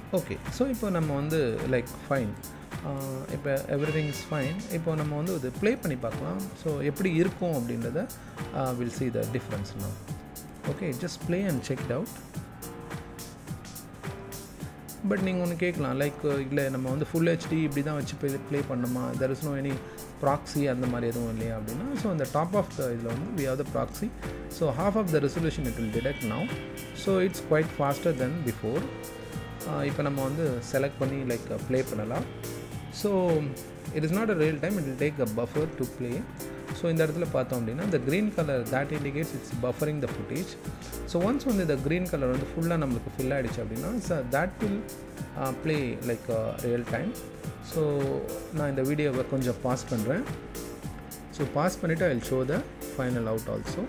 okay so இப்போ நம்ம வந்து லைக் ஃபைன் இப்போ எவ்ரி திங் இஸ் ஃபைன் இப்போ நம்ம வந்து இது ப்ளே பண்ணி பார்க்கலாம் ஸோ எப்படி இருக்கும் அப்படின்றத வில் சி த டிஃப்ரென்ஸ் நான் okay just play and check it out but நீங்கள் ஒன்று கேட்கலாம் லைக் இல்லை நம்ம வந்து ஃபுல் ஹெச்டி இப்படி தான் வச்சு ப்ளே ப்ளே பண்ணணுமா there is no any proxy அந்த மாதிரி எதுவும் இல்லையா அப்படின்னா ஸோ அந்த டாப் ஆஃப் த இதில் வந்து we have the proxy so half of the resolution it will detect now so it's quite faster then before இப்போ நம்ம வந்து செலக்ட் பண்ணி லைக் ப்ளே பண்ணலாம் so it is not a real time it will take a buffer to play so இந்த இடத்துல பார்த்தோம் அப்படின்னா இந்த green colour that indicates it's buffering the footage so once வந்து இந்த க்ரீன் கலர் வந்து ஃபுல்லாக நம்மளுக்கு ஃபில் ஆகிடுச்சு அப்படின்னா so that will play like real time so நான் இந்த வீடியோவை கொஞ்சம் பாஸ் பண்ணுறேன் ஸோ பாஸ் பண்ணிவிட்டு I will show the final out also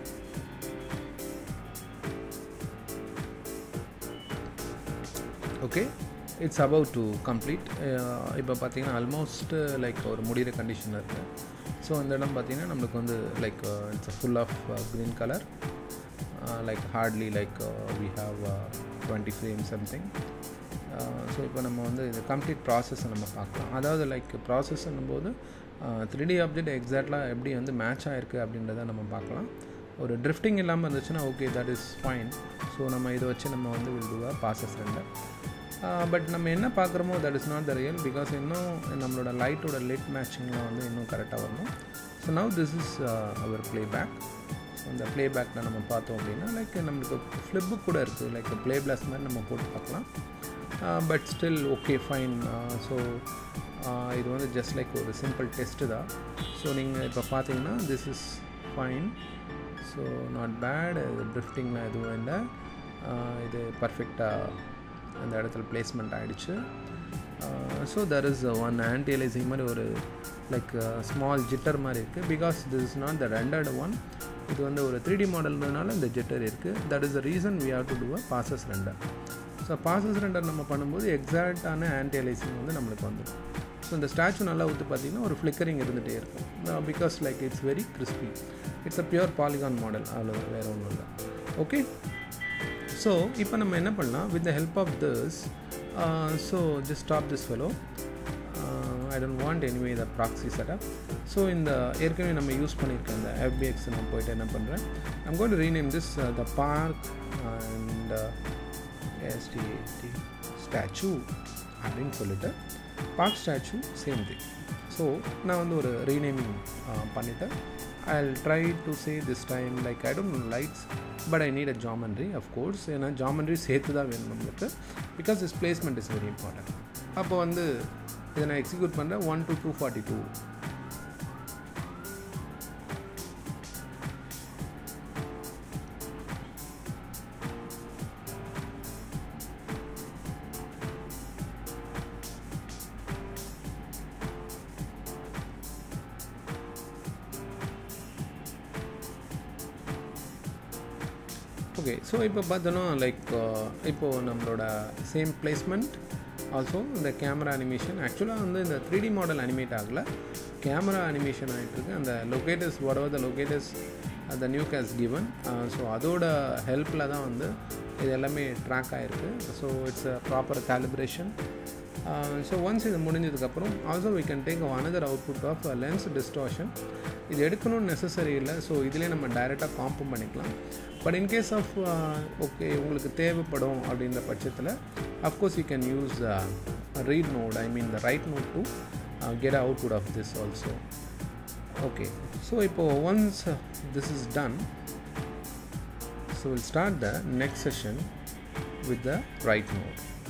okay it's about to complete இப்போ பார்த்தீங்கன்னா ஆல்மோஸ்ட் லைக் ஒரு முடிகிற கண்டிஷனில் இருக்குது ஸோ அந்த இடம் பார்த்தீங்கன்னா நம்மளுக்கு வந்து like it's full of green colour like hardly like we have twenty frame something so இப்போ நம்ம வந்து இது கம்ப்ளீட் ப்ராசஸை நம்ம பார்க்கலாம் அதாவது லைக் ப்ராசஸ் போது த்ரீ டி ஆப்ஜெக்ட் எக்ஸாக்டாக எப்படி வந்து மேட்ச் ஆகிருக்கு அப்படின்றத நம்ம பார்க்கலாம் ஒரு ட்ரிஃப்டிங் இல்லாமல் இருந்துச்சுன்னா okay that is fine so நம்ம இதை வச்சு நம்ம வந்து வில் டூ பாசஸ் ரெண்டு பட் நம்ம என்ன பார்க்குறோமோ that is not the real because இன்னும் நம்மளோட லைட்டோட லிட் மேட்சிங்லாம் வந்து இன்னும் கரெக்டாக வரணும் so now this is our playback so அந்த ப்ளே பேக்கில் நம்ம பார்த்தோம் அப்படின்னா லைக் நம்மளுக்கு ஃப்ளிப்பு கூட இருக்குது லைக் ப்ளே பிளாஸ் மாதிரி நம்ம போட்டு பார்க்கலாம் but still okay fine so இது வந்து ஜஸ்ட் லைக் ஒரு சிம்பிள் டெஸ்ட்டு தான் ஸோ நீங்கள் இப்போ பார்த்தீங்கன்னா this is fine so not bad இது ட்ரிஃப்டிங்லாம் எதுவும் இல்லை இது பர்ஃபெக்டாக அந்த இடத்துல பிளேஸ்மெண்ட் ஆகிடுச்சு so there is one anti aliasing மாதிரி ஒரு லைக் ஸ்மால் ஜிட்டர் மாதிரி இருக்குது because this is not the rendered one இது வந்து ஒரு த்ரீ டி மாடல்னால இந்த ஜிட்டர் இருக்குது that is the reason we have to do a passes render so passes render நம்ம பண்ணும்போது எக்ஸாக்டான ஆன்டி அலைசிங் வந்து நம்மளுக்கு வந்துடும் ஸோ இந்த ஸ்டாச்சு நல்லா ஊற்றி பார்த்தீங்கன்னா ஒரு ஃப்ளிக்கரிங் இருந்துகிட்டே இருக்கும் because like it's very crispy it's a pure polygon model அவ்வளோ வேறு ஒன்றும் இல்லை ஓகே ஸோ இப்போ நம்ம என்ன பண்ணலாம் with the help of this so just stop this fellow I don't want anyway the proxy setup so இந்த ஏற்கனவே நம்ம யூஸ் பண்ணியிருக்க இந்த எஃபிஎக்ஸ் நான் போயிட்டு என்ன பண்ணுறேன் I'm going to rename this the park and STD statue அப்படின்னு சொல்லிட்டு park statue same thing so நான் வந்து ஒரு ரீநேமிங் பண்ணிவிட்டு I try to say this time like I don't lights but I need a geometry of course ஏன்னா geometry சேர்த்து தான் வேணும் நம்மளுக்கு because this placement is very important அப்போ வந்து இதை நான் எக்ஸிக்யூட் பண்ணுறேன் one two two forty two okay so இப்போ பார்த்தோன்னா லைக் இப்போது நம்மளோட சேம் பிளேஸ்மெண்ட் ஆல்சோ இந்த கேமரா அனிமேஷன் ஆக்சுவலாக வந்து இந்த த்ரீ டி மாடல் அனிமேட் ஆகலை கேமரா அனிமேஷன் ஆகிட்டுருக்கு அந்த லொக்கேட்டர்ஸ் வடவர் த லொக்கேட்டர்ஸ் அந்த நியூ கேஸ் கிவன் ஸோ அதோட ஹெல்ப்பில் தான் வந்து இது எல்லாமே ட்ராக் ஆகிருக்கு so it's a proper calibration so once இது முடிஞ்சதுக்கப்புறம் also we can take another output of lens distortion இது எடுக்கணும்னு நெசசரி இல்லை ஸோ இதிலே நம்ம டைரெக்டாக காம்பம் பண்ணிக்கலாம் பட் இன்கேஸ் ஆஃப் ஓகே உங்களுக்கு தேவைப்படும் அப்படின்ற பட்சத்தில் of course you can use read node I mean the write node to get output of this also okay so இப்போது once this is done so will start the next session with the write note